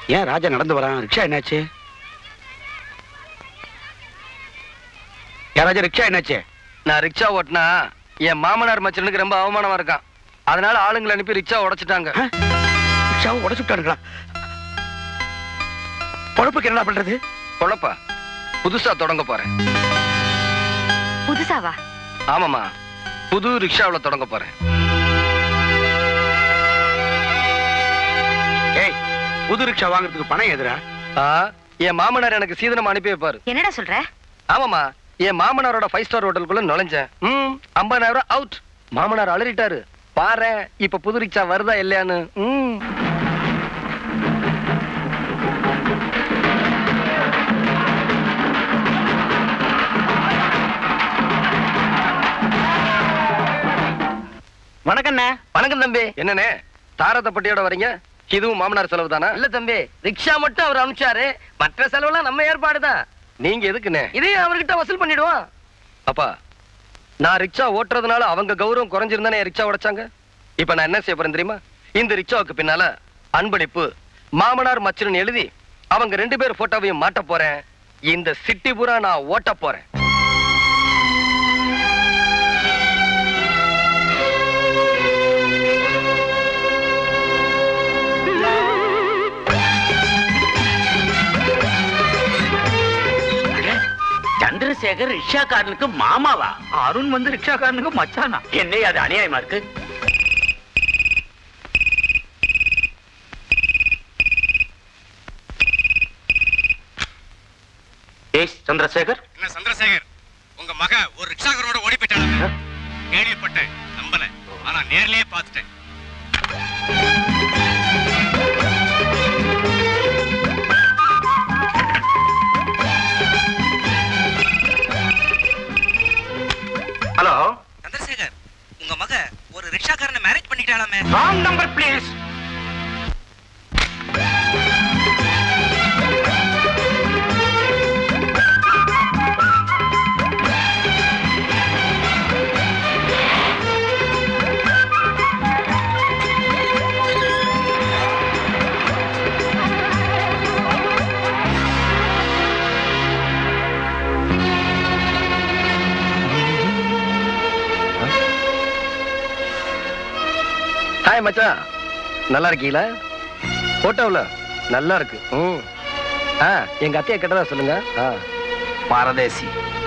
ஏன் ராஜா நடந்து வரான் ரிக்ஷா என்னாச்சு ஏன் ராஜா ரிக்ஷா என்னாச்சு நான் ரிக்ஷா ஓட்டினா என் மாமனார் மச்சனுக்கு ரொம்ப அவமானமா இருக்கான் அதனால ஆளுங்களை அனுப்பி ரிக்ஷா உடைச்சிட்டாங்க ரிக்ஷாவை உடச்சு விட்டானுங்களா பொழப்புக்கு என்ன பண்றது பொழப்பா புதுசா தொடங்க போறேன் புதுசாவா ஆமாமா புது ரிக்ஷாவுல தொடங்க போறேன் ஏய் புது ரிக்ஷா வாங்குறதுக்கு பணம் எதுரா ஆ, என் மாமனார் எனக்கு சீதனம் அனுப்பி வைப்பாரு என்னடா சொல்ற ஆமாமா என் மாமனாரோட ஃபைவ் ஸ்டார் ஹோட்டலுக்குள்ள நுழைஞ்சேன் ம் ஐம்பதாயிரம் அவுட் மாமனார் அலறிட்டாரு பாரு இப்ப புது ரிக்ஷா வருதா இல்லையான்னு ம் வணக்கண்ணே வணக்கம் தம்பி என்னண்ணே தாரத்தப்பட்டியோட வரீங்க இதுவும் மாமனார் செலவு தானா இல்ல தம்பி ரிக்ஷா மட்டும் அவர் அனுப்பிச்சாரு மற்ற செலவுலாம் நம்ம ஏற்பாடு தான் நீங்க எதுக்குண்ணே இதையும் அவர்கிட்ட வசூல் பண்ணிடுவோம் அப்பா நான் ரிக்ஷா ஓட்டுறதுனால அவங்க கௌரவம் குறைஞ்சிருந்தானே என் ரிக்ஷா உடைச்சாங்க இப்ப நான் என்ன செய்ய போறேன் தெரியுமா இந்த ரிக்ஷாவுக்கு பின்னால அன்பளிப்பு மாமனார் மச்சன் எழுதி அவங்க ரெண்டு பேர் போட்டோவையும் மாட்ட போறேன் இந்த சிட்டி பூரா நான் ஓட்ட போறேன் சந்திரசேகர் ரிக்ஷாக்காரனுக்கு மாமாவா அருண் வந்து ரிக்ஷாக்காரனுக்கு மச்சானா என்ன அது அநியாயமா இருக்கு ஏய் சந்திரசேகர் என்ன சந்திரசேகர் உங்க மக ஒரு ரிக்ஷாகரோட ஓடி போயிட்டாங்க கேள்விப்பட்டேன் நம்பல ஆனா நேர்லயே பார்த்துட்டேன் ஹலோ சந்திரசேகர் உங்க மக ஒரு ரிக்ஷாக்காரனை மேரேஜ் பண்ணிட்டாலாமே ராங் நம்பர் ப்ளீஸ் ஹாய் மச்சான் நல்லா இருக்கீங்களா போட்டோவில் நல்லா இருக்கு ம் ஆ எங்க அத்தையை கேட்டதா சொல்லுங்க ஆ பாரதேசி